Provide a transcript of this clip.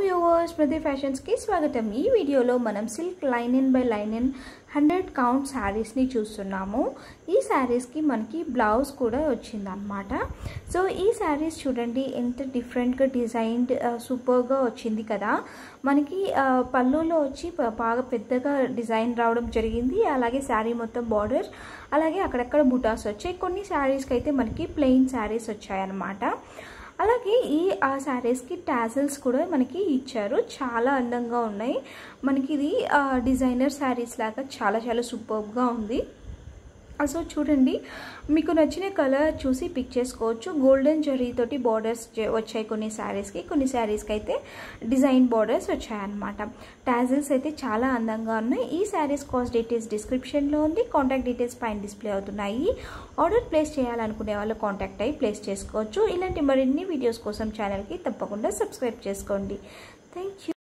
viewers ప్రతి ఫ్యాషన్స్కి స్వాగతం ఈ వీడియోలో మనం silk linen by linen hundred count శారీస్ని చూస్తున్నాము ఈ శారీస్కి మనకి బ్లౌజ్ కూడా వచ్చిందనమాట సో ఈ శారీస్ చూడండి ఎంత డిఫరెంట్గా డిజైన్డ్ సూపర్గా వచ్చింది కదా మనకి పళ్ళులో వచ్చి బాగా పెద్దగా డిజైన్ రావడం జరిగింది అలాగే శారీ మొత్తం బార్డర్ అలాగే అక్కడక్కడ బుటాస్ వచ్చాయి కొన్ని శారీస్కి అయితే మనకి ప్లెయిన్ శారీస్ వచ్చాయన్నమాట అలాగే ఈ ఆ శారీస్కి టాజల్స్ కూడా మనకి ఇచ్చారు చాలా అందంగా ఉన్నాయి మనకి ఇది డిజైనర్ శారీస్ లాగా చాలా చాలా సూపర్గా ఉంది సో చూడండి మీకు నచ్చిన కలర్ చూసి పిక్ చేసుకోవచ్చు గోల్డెన్ జరీతోటి బార్డర్స్ వచ్చాయి కొన్ని శారీస్కి కొన్ని శారీస్కి అయితే డిజైన్ బార్డర్స్ వచ్చాయన్నమాట టాజిల్స్ అయితే చాలా అందంగా ఉన్నాయి ఈ శారీస్ కాస్ట్ డీటెయిల్స్ డిస్క్రిప్షన్లో ఉంది కాంటాక్ట్ డీటెయిల్స్ పైన డిస్ప్లే అవుతున్నాయి ఆర్డర్ ప్లేస్ చేయాలనుకునే వాళ్ళు కాంటాక్ట్ అయ్యి ప్లేస్ చేసుకోవచ్చు ఇలాంటి మరిన్ని వీడియోస్ కోసం ఛానల్కి తప్పకుండా సబ్స్క్రైబ్ చేసుకోండి థ్యాంక్ యూ